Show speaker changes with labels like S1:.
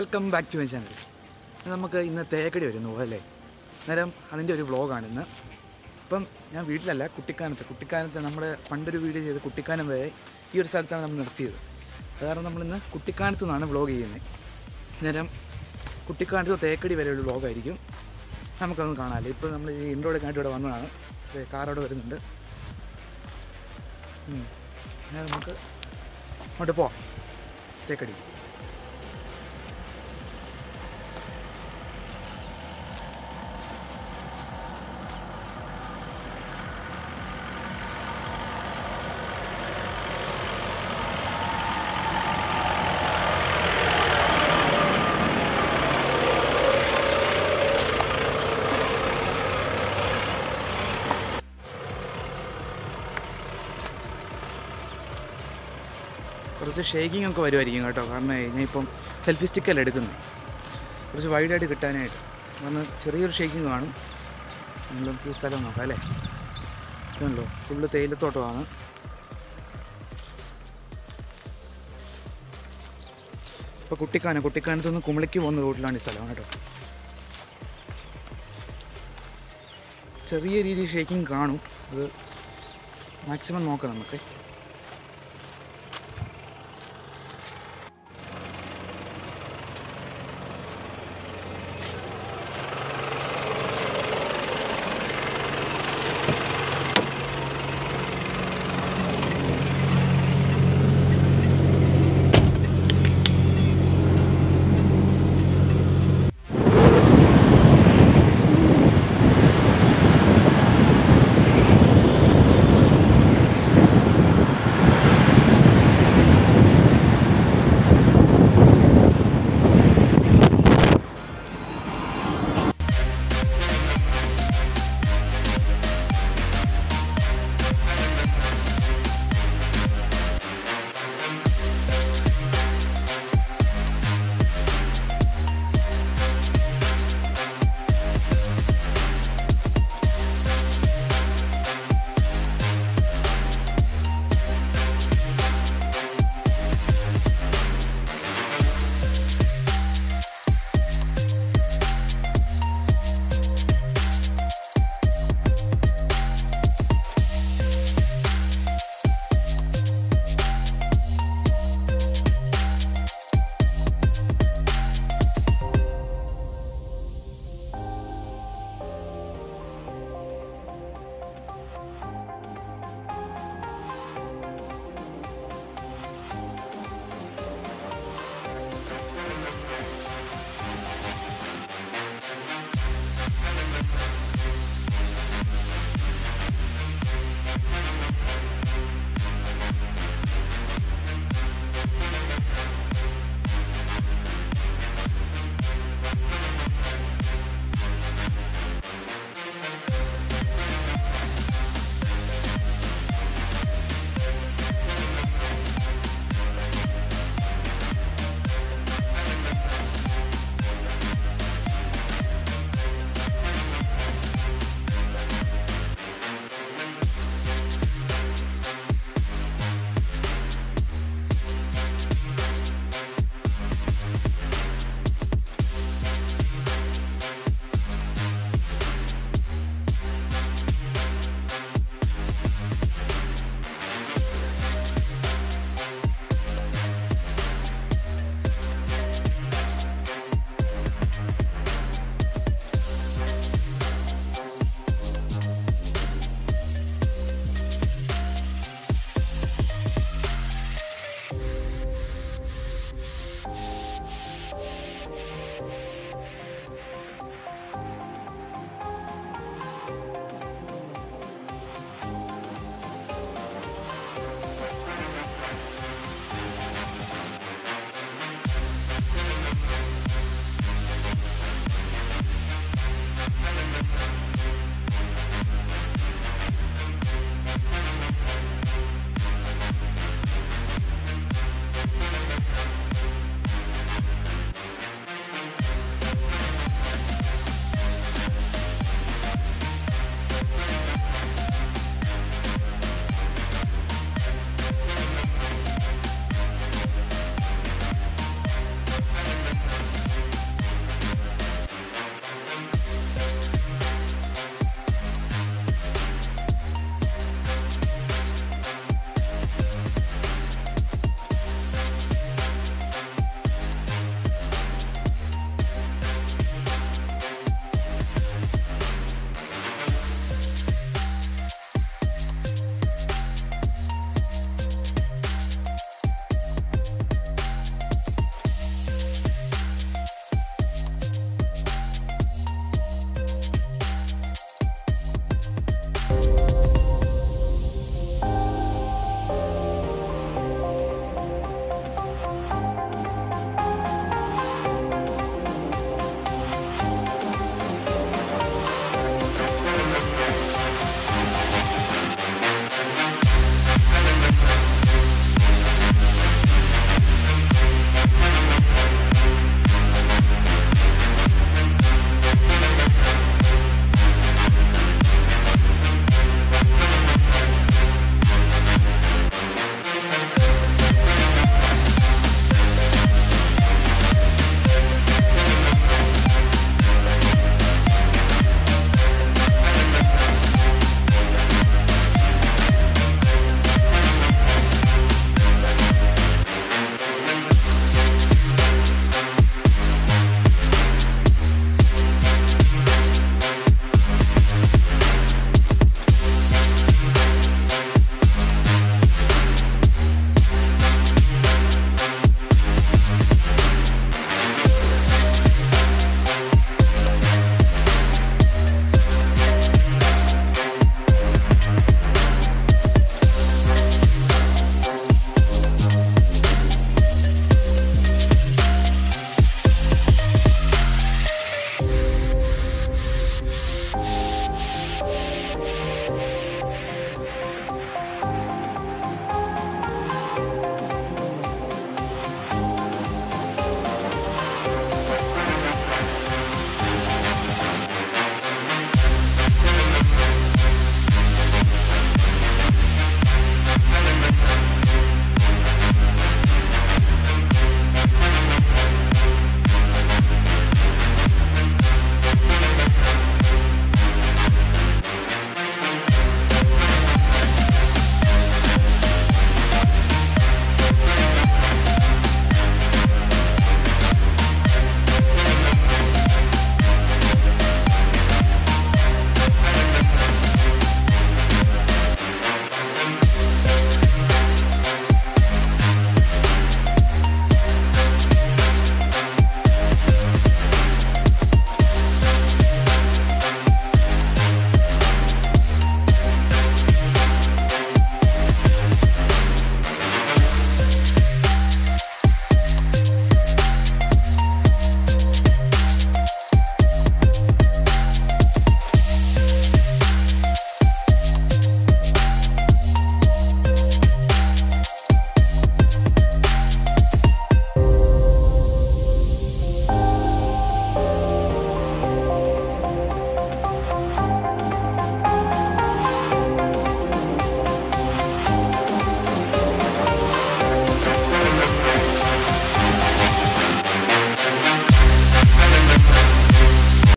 S1: Welcome back to my channel നമുക്ക് ഇന്ന് തേക്കടി വരുന്നു അല്ലേ അന്നേരം അതിൻ്റെ ഒരു വ്ളോഗാണ് ഇന്ന് ഇപ്പം ഞാൻ വീട്ടിലല്ല കുട്ടിക്കാനത്ത് കുട്ടിക്കാനത്ത് നമ്മൾ പണ്ടൊരു വീഡിയോ ചെയ്ത് കുട്ടിക്കാനം വരെ ഈ ഒരു സ്ഥലത്താണ് നമ്മൾ നിർത്തിയത് അത് കാരണം നമ്മളിന്ന് കുട്ടിക്കാനത്ത് നിന്നാണ് വ്ളോഗ് ചെയ്യുന്നത് അന്നേരം കുട്ടിക്കാനത്ത് തേക്കടി വരെ ഒരു വ്ളോഗായിരിക്കും നമുക്കൊന്ന് കാണാമല്ലോ ഇപ്പോൾ നമ്മൾ ഈ ഇൻട്രോടെ കാണിട്ട് ഇവിടെ വന്നതാണ് ദേ കാറോടെ വരുന്നുണ്ട് ഉം. അന്നേരം നമുക്ക് അങ്ങോട്ട് പോവാം തേക്കടി കുറച്ച് ഷേക്കിംഗ് ഒക്കെ വരുമായിരിക്കും കേട്ടോ കാരണം ഞാൻ ഇപ്പം സെൽഫി സ്റ്റിക്കല്ല എടുക്കുന്നത് കുറച്ച് വൈഡായിട്ട് കിട്ടാനായിട്ട് വന്ന് ചെറിയൊരു ഷേക്കിംഗ് കാണും നമ്മൾ നമുക്ക് ഈ സ്ഥലം നോക്കാം അല്ലേ ഇതാണല്ലോ ഫുള്ള് തേയിലത്തോട്ടമാണ് ഇപ്പോൾ കുട്ടിക്കാനം കുട്ടിക്കാനത്ത് നിന്ന് കുമളിക്ക് പോകുന്ന റൂട്ടിലാണ് ഈ സ്ഥലം കേട്ടോ ചെറിയ രീതിയിൽ ഷേക്കിംഗ് കാണും അത് മാക്സിമം നോക്കാം നമുക്ക്